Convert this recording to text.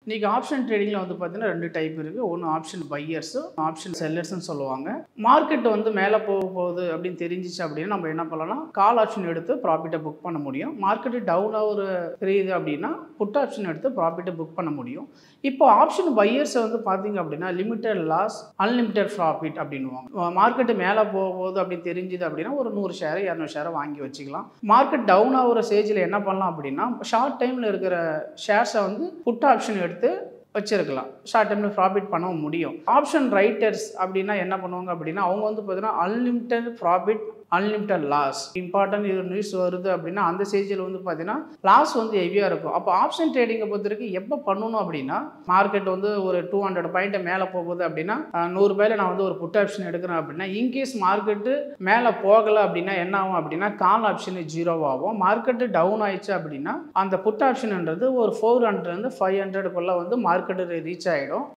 இன்றைக்கி ஆப்ஷன் ட்ரேடிங்கில் வந்து பார்த்தீங்கன்னா ரெண்டு டைப் இருக்குது ஒன்று ஆப்ஷன் பையர்ஸு ஆப்ஷன் செல்லர்ஸ்னு சொல்லுவாங்க மார்க்கெட் வந்து மேலே போக போகுது அப்படின்னு தெரிஞ்சிச்சு அப்படின்னா நம்ம என்ன பண்ணலாம் கால் ஆப்ஷன் எடுத்து ப்ராஃபிட்டை புக் பண்ண முடியும் மார்க்கெட்டு டவுன் ஆகுற தெரியுது அப்படின்னா புட் ஆப்ஷன் எடுத்து ப்ராஃபிட்டை புக் பண்ண முடியும் இப்போ ஆப்ஷன் பையர்ஸை வந்து பார்த்தீங்க அப்படின்னா லிமிட்டட் லாஸ் அன்லிமிட்டட் ப்ராஃபிட் அப்படின்வாங்க மார்க்கெட்டு மேலே போக போகுது அப்படின்னு தெரிஞ்சுது அப்படின்னா ஒரு நூறு ஷேர் இரநூறு ஷேரை வாங்கி வச்சுக்கலாம் மார்க்கெட் டவுன் ஆகுற ஸ்டேஜில் என்ன பண்ணலாம் அப்படின்னா ஷார்ட் டைமில் இருக்கிற ஷேர்ஸை வந்து புட் ஆப்ஷன் எடுத்து வச்சிருக்கலாம் ஷார்ட் டைமில் ப்ராஃபிட் பண்ண முடியும் ஆப்ஷன் ரைட்டர்ஸ் அப்படின்னா என்ன பண்ணுவாங்க அப்படின்னா அவங்க வந்து பார்த்தீங்கன்னா unlimited profit unlimited loss important இது நியூஸ் வருது அப்படின்னா அந்த ஸ்டேஜில் வந்து பார்த்தீங்கன்னா லாஸ் வந்து ஹெவியாக இருக்கும் அப்போ ஆப்ஷன் ட்ரேடிங்கை பொறுத்த வரைக்கும் எப்போ பண்ணணும் அப்படின்னா மார்க்கெட் வந்து ஒரு டூ ஹண்ட்ரட் பாயிண்ட்டை மேலே போகுது அப்படின்னா அஹ், நூறு ரூபாயில நான் வந்து ஒரு புட் ஆப்ஷன் எடுக்கிறேன் அப்படின்னா இன்கேஸ் மார்க்கெட்டு மேலே போகலை அப்படின்னா என்ன ஆகும் அப்படின்னா கால் ஆப்ஷன் ஜீரோ ஆகும் மார்க்கெட்டு டவுன் ஆயிடுச்சு அப்படின்னா அந்த புட் ஆப்ஷன்ன்றது ஒரு ஃபோர் ஹண்ட்ரட்லேருந்து ஃபைவ் ஹண்ட்ரடுக்குள்ளே வந்து மார்க்கெட்டு ரீச் ஆகிடும்